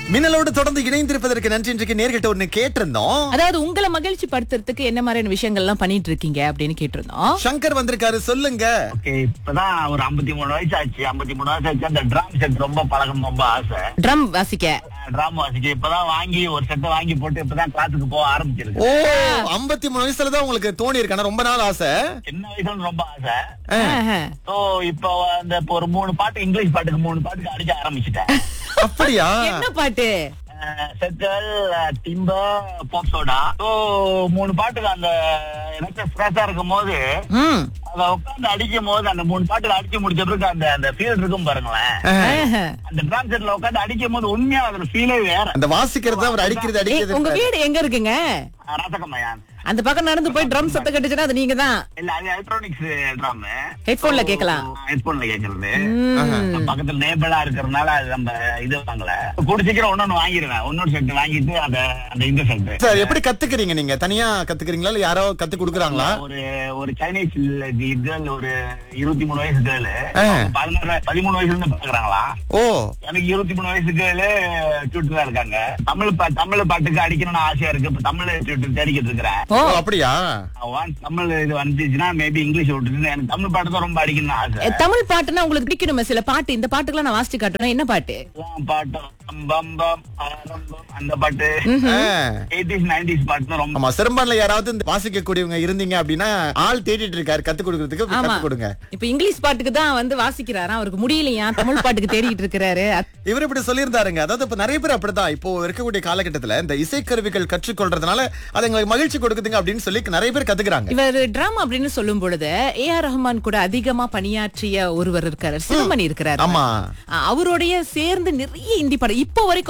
மின்னலோடு தொடர்ந்து இணைந்திருப்பதற்கு நன்றி இன்றைக்கு நேர்கிட்ட ஒண்ணு கேட்டிருந்தோம் அதாவது உங்களை மகிழ்ச்சி படுத்துறதுக்கு என்ன மாதிரியான விஷயங்கள் எல்லாம் பண்ணிட்டு இருக்கீங்க அப்படின்னு கேட்டிருந்தோம் சங்கர் வந்திருக்காரு சொல்லுங்க ஓகே இப்பதான் ஒரு 53 மூணு வயசு ஆச்சு 53 மூணு வயசு ஆச்சு அந்த ட்ரம் செட் ரொம்ப பழகம் ரொம்ப ஆசை ட்ரம் வாசிக்க ட்ரம் வாசிக்க இப்பதான் வாங்கி ஒரு செட்டை வாங்கி போட்டு இப்பதான் கிளாஸுக்கு போக ஆரம்பிச்சிருக்கு ஓ 53 மூணு வயசுல தான் உங்களுக்கு தோணி இருக்கான ரொம்ப நாள் ஆசை சின்ன வயசுல ரொம்ப ஆசை ஆஹா. ஸோ இப்போ அந்த இப்போ ஒரு மூணு பாட்டு இங்கிலீஷ் பாட்டுக்கு மூணு பாட்டுக்கு அடிக்க ஆரம்பிச்சிட்டேன் அப்படியா என்ன பாட்டு செட்டல் டிம்ப பாப் சோடா ஸோ மூணு பாட்டுக்கு அந்த எனக்கு ஃப்ரெஷ்ஷா இருக்கும் போது ம். அதை உட்காந்து அடிக்கும் போது அந்த மூணு பாட்டுக்கு அடிச்சு முடிச்ச பிறகு அந்த அந்த ஃபீல் இருக்கும் பாருங்களேன் ஆஹா. அந்த ட்ரம் செட்ல உட்காந்து அடிக்கும் போது உண்மையா அதோட ஃபீலே வேற அந்த வாசிக்கிறது அவர் அடிக்கிறது ஏய், உங்க அடிக்கிறது வீடு எங்க இருக்குங்க ரசகமயான் அந்த பக்கம் நடந்து போய் ட்ரம் சத்தம் கட்டுச்சுன்னா அது நீங்க தான் இல்ல அது எலக்ட்ரானிக்ஸ் ட்ரம் ஹெட்போன்ல கேட்கலாம் ஹெட்போன்ல கேக்குறது ம். பக்கத்துல நேபிளா இருக்கறனால அது நம்ம இது வாங்கல கூட சீக்கிரம் ஒன்னொன்னு வாங்கிடுவேன் இன்னொரு செட் வாங்கிட்டு அந்த அந்த இந்த செட் சார் எப்படி கத்துக்கிறீங்க நீங்க தனியா கத்துக்கிறீங்களா இல்ல யாரோ கத்து கொடுக்குறாங்களா ஒரு ஒரு சைனீஸ் கேர்ள் ஒரு இருபத்தி மூணு வயசு கேர்ள் ஆ. பதினோரு பதிமூணு வயசுல இருந்து பாக்குறாங்களா ஓ எனக்கு இருபத்தி மூணு வயசு கேர்ள் டியூட்டர் தான் இருக்காங்க தமிழ் பா- தமிழ் பாட்டுக்கு அடிக்கணும்னு ஆசையா இருக்கு இப்ப தமிழ் டியூட்டர் தேடிக்கிட்டு இருக்கிறேன் ஓ ஓ, அப்படியா Once தமிழ் இது வந்துச்சுன்னா மேபி இங்கிலீஷ் விட்டுட்டு எனக்கு தமிழ் பாட்டு தான் ரொம்ப அடிக்கணும்னு ஆசை எ, தமிழ் பாட்டுன்னா உங்களுக்கு பிடிக்கணுமே சில பாட்டு இந்த பாட்டுக்கெல்லாம் நான் வாசிச்சு காட்டணும் என்ன பாட்டு எல்லாம் பாட்டும் பம் பம் ஆரம்பம் அந்த பாட்டு ஆ. எயிட்டிஸ் நைன்டிஸ் பாட்டு தான் ரொம்ப ஆமா சிறம்பான்ல யாராவது இந்த வாசிக்க கூடியவங்க இருந்தீங்க அப்படின்னா ஆள் தேடிட்டு இருக்காரு கத்து கொடுக்கறதுக்கு ஆமா கத்து கொடுங்க இப்ப இங்கிலீஷ் பாட்டுக்கு தான் வந்து வாசிக்கிறாராம் அவருக்கு முடியலையா தமிழ் பாட்டுக்கு தேடிட்டு இருக்கிறாரு இவர் இப்படி சொல்லியிருந்தாருங்க அதாவது இப்ப நிறைய பேர் அப்படிதான் இப்போ இருக்கக்கூடிய காலகட்டத்துல இந்த இசைக்கருவிகள் கற்றுக்கொள்றதுனால அது எங்களுக்கு மகிழ்ச்சி கொடுக்குதுங்க அப்படின்னு சொல்லி நிறைய பேர் கத்துக்கிறாங்க இவர் ட்ரம் அப்படின்னு சொல்லும் பொழுது ஏ ஆர் ரஹ்மான் கூட அதிகமா பணியாற்றிய ஒருவர் இருக்காரு சிவமணி இருக்கிறாரு ஆமா அவருடைய சேர்ந்து நிறைய இந்தி படம் இப்போ வரைக்கும்